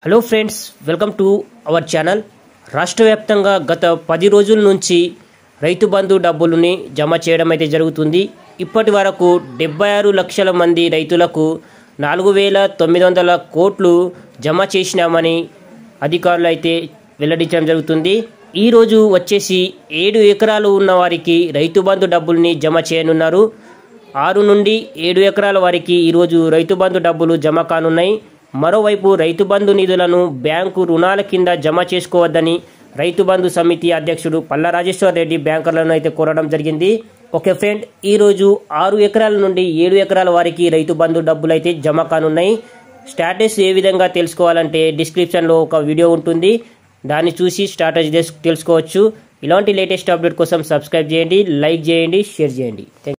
hello friends welcome to our channel రాష్ట్ర వ్యాప్తంగా గత పది రోజుల నుంచి రైతు బంధు డబ్బులని జమ చేయడం అయితే జరుగుతుంది ఇప్పటి వరకు డెబ్బై ఆరు లక్షల మంది రైతులకు నాలుగు వేల తొమ్మిది వందల కోట్లు జమ చేసినామని అధికారులు అయితే వెల్లడించడం జరుగుతుంది ఈరోజు వచ్చేసి ఏడు ఎకరాలు ఉన్న వారికి రైతు బంధు డబ్బుల్ని జమ చేయనున్నారు ఆరు నుండి ఏడు ఎకరాల వారికి ఈరోజు రైతు బంధు డబ్బులు జమ కానున్నాయి మరోవైపు రైతు బంధు నిధులను బ్యాంకు రుణాల కింద జమ చేసుకోవద్దని రైతు బంధు సమితి అధ్యక్షుడు పల్ల రాజేశ్వర్ రెడ్డి బ్యాంకర్లను అయితే కోరడం జరిగింది ఓకే ఫ్రెండ్ ఈరోజు ఆరు ఎకరాల నుండి ఏడు ఎకరాల వారికి రైతు బంధు డబ్బులు అయితే జమ కానున్నాయి స్టాటస్ ఏ విధంగా తెలుసుకోవాలంటే డిస్క్రిప్షన్లో ఒక వీడియో ఉంటుంది దాన్ని చూసి స్టాటస్ తెలుసుకోవచ్చు ఇలాంటి లేటెస్ట్ అప్డేట్ కోసం సబ్స్క్రైబ్ చేయండి లైక్ చేయండి షేర్ చేయండి థ్యాంక్